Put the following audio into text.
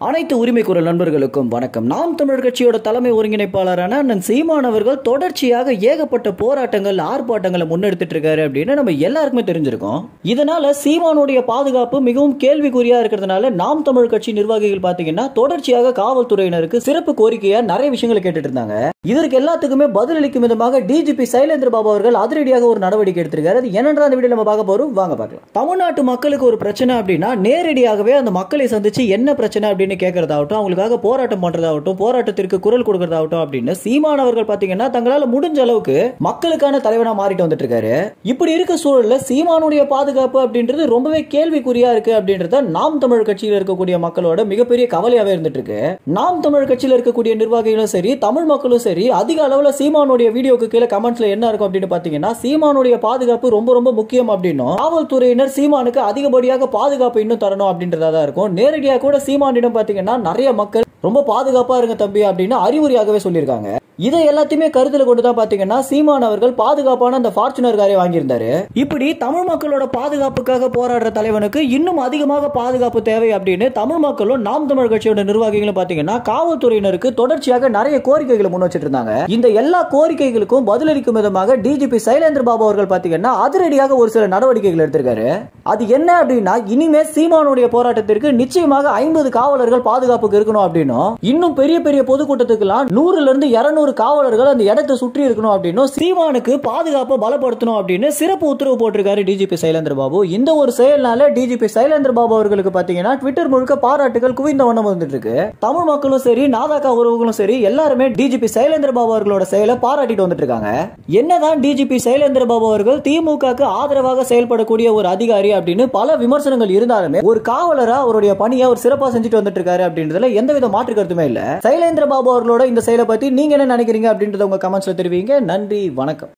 அனைத்து உரிமை குரல் நண்பர்களுக்கும் வணக்கம் நாம் தமிழர் கட்சியோட தலைமை ஒருங்கிணைப்பாளரான அண்ணன் சீமான் அவர்கள் தொடர்ச்சியாக ஏகப்பட்ட போராட்டங்கள் ஆர்ப்பாட்டங்களை முன்னெடுத்துட்டு இருக்காரு அப்படின்னு நம்ம எல்லாருக்குமே தெரிஞ்சிருக்கோம் இதனால சீமானுடைய பாதுகாப்பு மிகவும் கேள்விக்குறியா இருக்கிறதுனால நாம் தமிழர் கட்சி நிர்வாகிகள் பாத்தீங்கன்னா தொடர்ச்சியாக காவல்துறையினருக்கு சிறப்பு கோரிக்கையா நிறைய விஷயங்களை கேட்டுட்டு இருந்தாங்க இதற்கு எல்லாத்துக்குமே பதிலளிக்கும் விதமாக டிஜிபி சைலேந்திர பாபு அவர்கள் அதிரடியாக ஒரு நடவடிக்கை எடுத்திருக்காரு அது என்னன்ற அந்த வீடியோ நம்ம பார்க்க போறோம் வாங்க பார்க்கலாம் தமிழ்நாட்டு மக்களுக்கு ஒரு பிரச்சனை அப்படின்னா நேரடியாகவே அந்த மக்களை சந்திச்சு என்ன பிரச்சனை அப்படின்னு கேட்கறதாகட்டும் அவங்களுக்காக போராட்டம் பண்றதாகட்டும் போராட்டத்திற்கு குரல் கொடுக்கறதாகட்டும் அப்படின்னு சீமான் அவர்கள் பாத்தீங்கன்னா தங்களால முடிஞ்ச அளவுக்கு மக்களுக்கான தலைவனா மாறிட்டு வந்துட்டு இருக்காரு இப்படி இருக்க சூழல்ல சீமானுடைய பாதுகாப்பு அப்படின்றது ரொம்பவே கேள்விக்குறியா இருக்கு அப்படின்றத நாம் தமிழ் கட்சியில் இருக்கக்கூடிய மக்களோட மிகப்பெரிய கவலையாவே இருந்துட்டு இருக்கு நாம் தமிழ் கட்சியில் இருக்கக்கூடிய நிர்வாகிகளும் சரி தமிழ் மக்களும் சரி அதிக அளவுல சீமானுடைய வீடியோக்கு கீழே கமெண்ட்ஸ்ல என்ன இருக்கும் அப்படின்னு பாத்தீங்கன்னா சீமானுடைய பாதுகாப்பு ரொம்ப ரொம்ப முக்கியம் அப்படின்னும் காவல்துறையினர் சீமானுக்கு அதிகப்படியாக பாதுகாப்பு இன்னும் தரணும் அப்படின்றதா தான் இருக்கும் நேரடியாக கூட சீமானிடம் பாத்தீங்கன்னா நிறைய மக்கள் ரொம்ப பாதுகாப்பா இருங்க தம்பி அப்படின்னு அறிவுரையாகவே சொல்லியிருக்காங்க இதை எல்லாத்தையுமே கருத்துல கொண்டு தான் பாத்தீங்கன்னா சீமான் அவர்கள் பாதுகாப்பான அந்த ஃபார்ச்சுனர் காரை வாங்கியிருந்தாரு இப்படி தமிழ் மக்களோட பாதுகாப்புக்காக போராடுற தலைவனுக்கு இன்னும் அதிகமாக பாதுகாப்பு தேவை அப்படின்னு தமிழ் மக்களும் நாம் தமிழ் கட்சியோட நிர்வாகிகளும் பாத்தீங்கன்னா காவல்துறையினருக்கு தொடர்ச்சியாக நிறைய கோரிக்கைகளை முன் வச்சிட்டு இருந்தாங்க இந்த எல்லா கோரிக்கைகளுக்கும் பதிலளிக்கும் விதமாக டிஜிபி சைலேந்திர பாபு அவர்கள் பாத்தீங்கன்னா அதிரடியாக ஒரு சில நடவடிக்கைகள் எடுத்திருக்காரு அது என்ன அப்படின்னா இனிமே சீமானுடைய போராட்டத்திற்கு நிச்சயமாக ஐம்பது காவலர்கள் பாதுகாப்புக்கு இருக்கணும் அப்படின்னும் இன்னும் பெரிய பெரிய பொதுக்கூட்டத்துக்கெல்லாம் நூறுல இருந்து இருநூறு காவலர்கள் அந்த இடத்தை சுற்றி இருக்கணும் அப்படின்னும் சீமானுக்கு பாதுகாப்பை பலப்படுத்தணும் அப்படின்னு சிறப்பு உத்தரவு போட்டிருக்காரு டிஜிபி சைலேந்திர பாபு இந்த ஒரு செயல்னால டிஜிபி சைலேந்திர பாபு அவர்களுக்கு பாத்தீங்கன்னா ட்விட்டர் முழுக்க பாராட்டுகள் குவிந்த வண்ணம் வந்துட்டு இருக்கு தமிழ் மக்களும் சரி நாதாக்கா உறவுகளும் சரி எல்லாருமே டிஜிபி சைலேந்திர பாபு அவர்களோட செயலை பாராட்டிட்டு வந்துட்டு இருக்காங்க என்னதான் டிஜிபி சைலேந்திர பாபு அவர்கள் திமுகக்கு ஆதரவாக செயல்படக்கூடிய ஒரு அதிகாரி அப்படின்னு பல விமர்சனங்கள் இருந்தாலுமே ஒரு காவலரா அவருடைய பணியை அவர் சிறப்பா செஞ்சுட்டு வந்துட்டு இருக்காரு அப்படின்றதுல எந்தவித மாற்று கருத்துமே இல்ல சைலேந்திர பாபு அவர்களோட இந்த செயலை பத்தி நீங்க என்ன நினைக்கிறீங்க அப்படின்றத உங்க கமெண்ட்ஸ்ல தெரிவிங்க நன்றி வணக்கம்